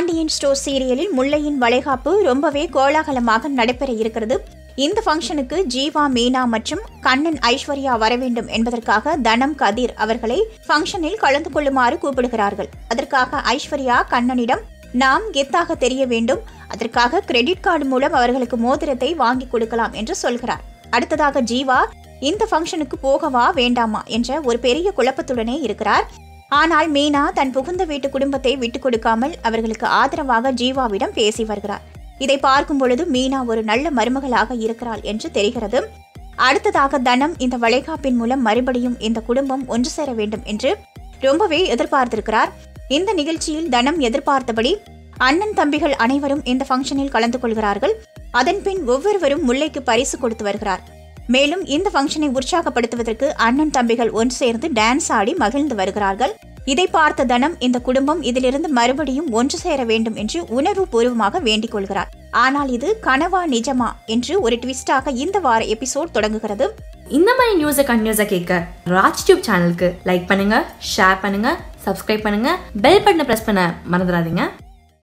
Pandian store சீரியலில் முல்லையின் வளைகாப்பு ரொம்பவே கோலாகலமாக நடைபெற இருக்கிறது இந்த ஃபங்க்ஷனுக்கு ஜீவா மீனா மற்றும் கண்ணன் ஐஸ்வர்யா வர வேண்டும் என்பதற்காக தனம் கதிர் அவர்களை ஃபங்க்ஷனில் கலந்து கொள்ளுமாறு கூப்பிடுகிறார்கள் அதற்காக ஐஸ்வர்யா கண்ணனிடம் நாம் கெத்தாக தெரிய வேண்டும் அதற்காக கிரெடிட் கார்டு மூலம் அவர்களுக்கு மோதிரத்தை வாங்கி கொடுக்கலாம் என்று சொல்கிறார் அடுத்ததாக ஜீவா இந்த ஃபங்க்ஷனுக்கு போகவா வேண்டாமா என்ற ஒரு பெரிய குழப்பத்துடனே இருக்கிறார் ஆனால் மீனா தன் புகுந்த வீட்டு குடும்பத்தை விட்டுக் கொடுக்காமல் அவர்களுக்கு ஆதரவாக ஜீவாவிடம் பேசி வருகிறார் இதை பார்க்கும் பொழுது மீனா ஒரு நல்ல மருமகளாக இருக்கிறாள் என்று தெரிகிறது அடுத்ததாக தனம் இந்த வளைகாப்பின் மூலம் மறுபடியும் இந்த குடும்பம் ஒன்று சேர வேண்டும் என்று ரொம்பவே எதிர்பார்த்திருக்கிறார் இந்த நிகழ்ச்சியில் தனம் எதிர்பார்த்தபடி அண்ணன் தம்பிகள் அனைவரும் இந்த ஃபங்க்ஷனில் கலந்து கொள்கிறார்கள் அதன்பின் ஒவ்வொருவரும் முல்லைக்கு பரிசு கொடுத்து வருகிறார் மேலும் இந்த ஃபங்க்ஷனை உற்சாகப்படுத்துவதற்கு அண்ணன் தம்பிகள் ஒன்று சேர்ந்து டான்ஸ் ஆடி மகிழ்ந்து வருகிறார்கள் இதை பார்த்த தனம் இந்த குடும்பம் இதிலிருந்து மறுபடியும் ஒன்று சேர வேண்டும் என்று உணர்வுபூர்வமாக வேண்டிக் கொள்கிறார் ஆனால் இது கனவா நிஜமா என்று ஒரு ட்விஸ்டாக இந்த வார எபிசோட் தொடங்குகிறது இந்த மாதிரி நியூஸை கண்டினியூஸாக கேட்க ராஜ் டியூப் சேனலுக்கு லைக் பண்ணுங்க ஷேர் பண்ணுங்க சப்ஸ்கிரைப் பண்ணுங்க பெல் பட்டனை ப்ரெஸ் பண்ண மறந்துடாதீங்க